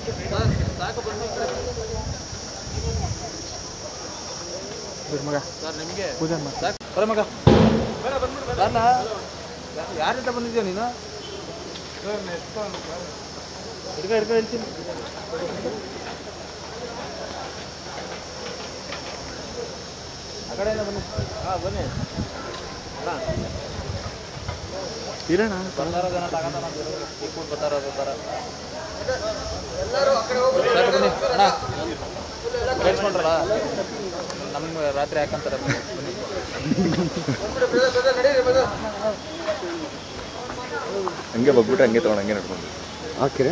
ಮಗ ಸರ್ ನಿಮಗೆ ಪೂಜೆ ಮಾಡಿ ಬರ ಮಗ ಬರ್ಲ ಯಾರಿಂದ ಬಂದಿದ್ಯಾ ನೀನು ಹಿಡ್ಕ ಹಿಡ್ಕ ಹೇಳ್ತೀನಿ ಆ ಕಡೆಯಿಂದ ಬನ್ನಿ ಹಾಂ ಬನ್ನಿ ಇರೋಣ ಬರ್ತಾರ ಜನ ತಗೊಂತಾನ ಈ ಕೂಡ ಬರ್ತಾರ ಬರ್ತಾರ ಸಾಕು ಬನ್ನಿ ಅಣ್ಣ ಕೇಳಿಸ್ಕೊಂಡ್ರಲ್ಲ ನಮ್ಗೆ ರಾತ್ರಿ ಯಾಕಂತಾರೆ ಬನ್ನಿ ಹಂಗೆ ಬಗ್ಬಿಟ್ಟು ಹಂಗೆ ತೊಗೊಂಡು ಹಂಗೆ ನಡ್ಕೊಂಡು ಹಾಕಿರಿ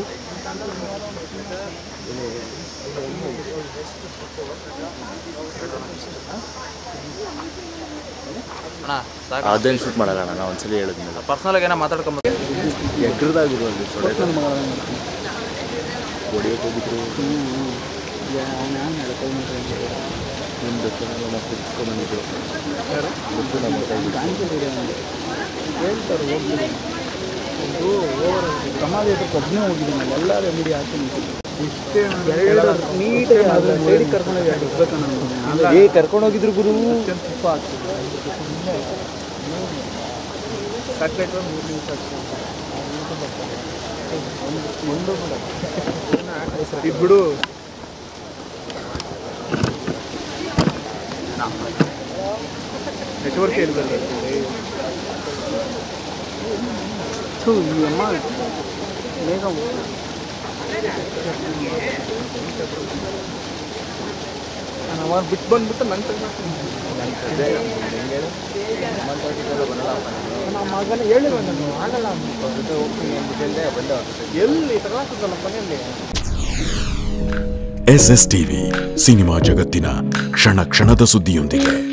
ಅಣ್ಣ ಸಾಕು ಅದೇನು ಶೂಟ್ ಮಾಡಲ್ಲ ಅಣ್ಣ ನಾವು ಒಂದ್ಸಲಿ ಹೇಳಿದ್ಮೇಲೆ ಪರ್ಸ್ನಲ್ ಆಗಿ ಏನೋ ಮಾತಾಡ್ಕೊಂಬೋದು ಎಗ್ರದಾಗಿರೋ ಅಲ್ಲಿ ಹೊಡಿಯೋಕೆ ಹೋಗಿದ್ರು ನಿಮ್ಮ ಜೊತೆ ನಾವು ಕುತ್ಕೊಂಡ್ಬಂದಿದ್ರು ಗೊತ್ತು ನಮ್ಮ ಹೇಳ್ತಾರೆ ಹೋಗ್ಲಿ ಒಂದು ಓವರ್ ಸಮಾಧಿ ಹತ್ರಕ್ಕೆ ಒಬ್ಬನೇ ಹೋಗಿದ್ದೀನಿ ಎಲ್ಲ ರೆಮಿಡಿ ಹಾಕ್ತೀನಿ ಇಷ್ಟೇ ಎರಡು ನೀಟಾಗಿ ಅದು ಸೈಡಿಗೆ ಕರ್ಕೊಂಡೋಗಿ ಎರಡು ಇರ್ಬೇಕಣ್ಣ ಏ ಕರ್ಕೊಂಡು ಹೋಗಿದ್ರು ಗುರು ತುಪ್ಪ ಹಾಕ್ತೀನಿ ಕಟ್ಲೆಟ್ ಒಂದು ಮೂರು ನಿಮಿಷ ಒಂದು ಇದು ಬಿಡು ನೆಟ್ವರ್ಕ್ ಇಲ್ವಲ್ಲ ಥೂ ಈ ಅಮ್ಮ ಬೇಗ ನಾನು ಅವಾಗ ಬಿಟ್ಟು ಬಂದ್ಬಿಟ್ಟು ನಂಗೆ ನಮ್ಮ ಮಗನ ಹೇಳಿರೋ ನಾನು ಆಗಲ್ಲ ಎಲ್ಲಿ ತಗೊಳಕ್ಕಲ್ಲ ಮನೆಯಲ್ಲಿ ಎಸ್ ಎಸ್ ಟಿವಿ ಸಿನಿಮಾ ಜಗತ್ತಿನ ಕ್ಷಣ ಕ್ಷಣದ ಸುದ್ದಿಯೊಂದಿಗೆ